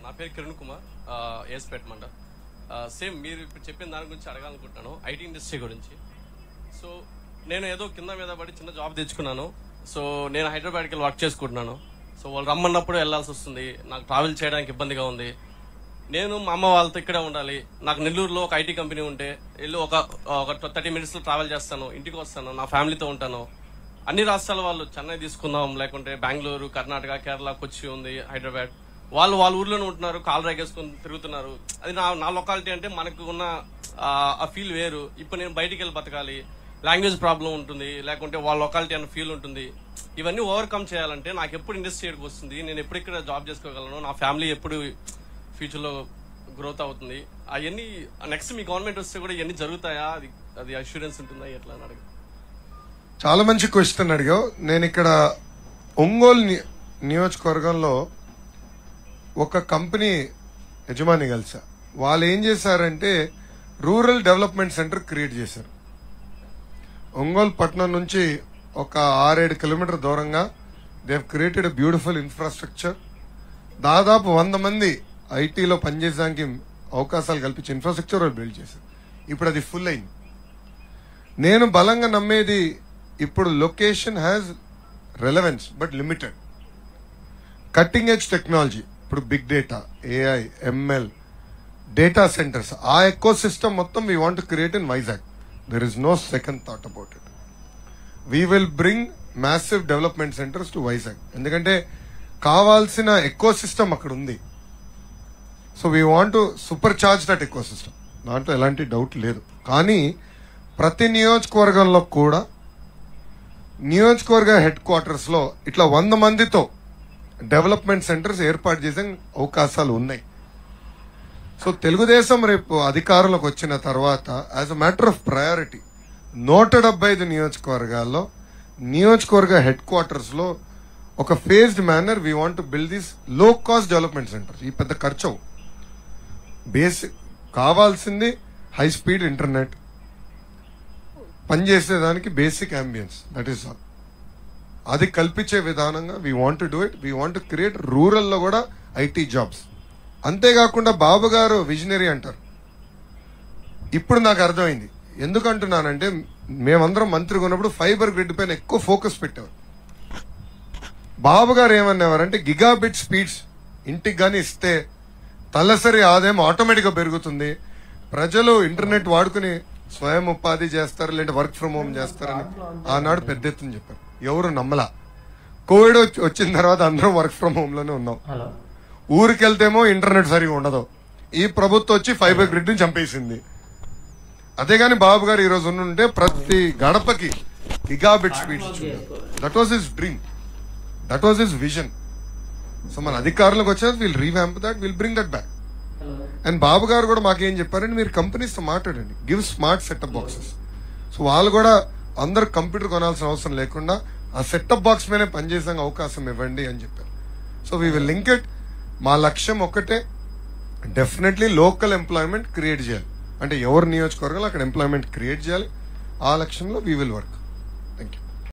నా పేరు కిరణ్ కుమార్ ఏస్పేట్ మండ సేమ్ మీరు ఇప్పుడు చెప్పిన దాని గురించి అడగాలనుకుంటున్నాను ఐటీ ఇండస్ట్రీ గురించి సో నేను ఏదో కింద మీద పడి చిన్న జాబ్ తెచ్చుకున్నాను సో నేను హైదరాబాద్కి వెళ్ళి వర్క్ చేసుకుంటున్నాను సో వాళ్ళు రమ్మన్నప్పుడు వెళ్ళాల్సి వస్తుంది నాకు ట్రావెల్ చేయడానికి ఇబ్బందిగా ఉంది నేను మా అమ్మ వాళ్ళతో ఇక్కడే ఉండాలి నాకు నెల్లూరులో ఒక ఐటీ కంపెనీ ఉంటే వెళ్ళి ఒక ఒక థర్టీ మినిట్స్ లో ట్రావెల్ చేస్తాను ఇంటికి వస్తాను నా ఫ్యామిలీతో ఉంటాను అన్ని రాష్ట్రాల వాళ్ళు చెన్నై తీసుకుందాం లేకుంటే బెంగళూరు కర్ణాటక కేరళ కొచ్చి ఉంది హైదరాబాద్ వాళ్ళు వాళ్ళ ఊర్లోనే ఉంటున్నారు కాలు రేగేసుకుని తిరుగుతున్నారు అది నా నా లొకాలిటీ అంటే మనకు ఉన్న ఆ- ఆ ఫీల్ వేరు ఇప్పుడు నేను బయటికి వెళ్ళి బతకాలి లాంగ్వేజ్ ప్రాబ్లం ఉంటుంది లేకుంటే వాళ్ళ లొకాలిటీ అన్న ఫీల్ ఉంటుంది ఇవన్నీ ఓవర్కమ్ చేయాలంటే నాకు ఎప్పుడు ఇండస్ట్రీ వస్తుంది నేను ఎప్పుడు ఇక్కడ జాబ్ చేసుకోగలను నా ఫ్యామిలీ ఎప్పుడు ఫ్యూచర్ లో గ్రోత్ అవుతుంది అవన్నీ నెక్స్ట్ మీ గవర్నమెంట్ వస్తే కూడా ఇవన్నీ జరుగుతాయా అది అది అష్యూరెన్స్ ఉంటుందా ఎట్లా అని అడగ చాలా మంచి క్వశ్చన్ అడిగావు నేను ఇక్కడ ఒంగోలు ని- నియోజకవర్గంలో ఒక కంపెనీ యజమాని కలిసా వాళ్ళు ఏం చేశారంటే రూరల్ డెవలప్మెంట్ సెంటర్ క్రియేట్ చేశారు ఒంగోలు పట్టణం నుంచి ఒక ఆరేడు కిలోమీటర్ దూరంగా దే క్రియేటెడ్ బ్యూటిఫుల్ ఇన్ఫ్రాస్ట్రక్చర్ దాదాపు వంద మంది ఐటీలో పనిచేయడానికి అవకాశాలు కల్పించి ఇన్ఫ్రాస్ట్రక్చర్ వాళ్ళు బిల్డ్ చేశారు ఇప్పుడు అది ఫుల్ అయింది నేను బలంగా నమ్మేది ఇప్పుడు location has relevance but limited cutting edge technology ఇప్పుడు big data AI ML data centers ఆ ఎకో సిస్టమ్ మొత్తం we want create in Vizag there is no second thought about it we will bring massive development centers to Vizag ఎందుకంటే కావాల్సిన ecosystem అక్కడ ఉంది so we want supercharge that ecosystem దాంట్లో ఎలాంటి doubt లేదు కానీ ప్రతి నియోజకవర్గంలో కూడా నియోజకవర్గ హెడ్ క్వార్టర్స్ లో ఇట్లా వంద మందితో డెవలప్మెంట్ సెంటర్స్ ఏర్పాటు చేసే అవకాశాలు ఉన్నాయి సో తెలుగుదేశం రేపు అధికారంలోకి వచ్చిన తర్వాత as a matter of priority నూట డెబ్బై ఐదు నియోజకవర్గాల్లో నియోజకవర్గ హెడ్ క్వార్టర్స్ లో ఒక phased manner we want build this low cost development centers ఈ పెద్ద ఖర్చు అవ్వు. బేసిక్ కావాల్సింది హై స్పీడ్ ఇంటర్నెట్ పనిచేసేదానికి basic ambience that is all అది కల్పించే విధానంగా we want do it we want create rural లో కూడా ఐటీ జాబ్స్ అంతేకాకుండా బాబు గారు విజనరీ అంటారు ఇప్పుడు నాకు అర్థమైంది ఎందుకు అంటున్నానంటే మేమందరం మంత్రిగా ఉన్నప్పుడు ఫైబర్ గ్రిడ్ పైన ఎక్కువ ఫోకస్ పెట్టేవారు బాబు గారు ఏమనేవారంటే గిగాబిట్ స్పీడ్స్ ఇంటికి గాని ఇస్తే తలసరి ఆదాయం ఆటోమేటిక్ గా పెరుగుతుంది ప్రజలు ఇంటర్నెట్ వాడుకుని స్వయం ఉపాధి చేస్తారు లేదంటే వర్క్ ఫ్రం హోమ్ చేస్తారని ఆనాడు పెద్ద ఎత్తున చెప్పారు ఎవరు నమ్మలా కోవిడ్ వచ్చి- వచ్చిన తర్వాత అందరం వర్క్ ఫ్రం హోమ్ లోనే ఉన్నాం హలో ఊరికి వెళ్తేమో ఇంటర్నెట్ సరిగా ఉండదు ఈ ప్రభుత్వం వచ్చి ఫైబర్ గ్రిడ్ ని చంపేసింది అదే గాని బాబు గారు ఈ రోజు ఉంటే ప్రతి గడపకి gigabit speeds that was his dream that was his vision so మన అధికారులకు వచ్చేది will revamp that will bring that back hello and Babu garu కూడా మాకేం చెప్పారంటే మీరు కంపెనీస్ తో మాట్లాడండి give smart setup boxes so వాళ్ళు కూడా అందరు కంప్యూటర్ కొనాల్సిన అవసరం లేకుండా ఆ సెటప్ బాక్స్ మీదే పనిచేసే అవకాశం ఇవ్వండి అని చెప్పారు so we will link it మా లక్ష్యం ఒక్కటే డెఫినెట్లీ లోకల్ ఎంప్లాయ్మెంట్ క్రియేట్ చేయాలి అంటే ఎవరు నియోజకవర్గాలు అక్కడ ఎంప్లాయ్మెంట్ క్రియేట్ చేయాలి ఆ లక్ష్యంలో వీ విల్ వర్క్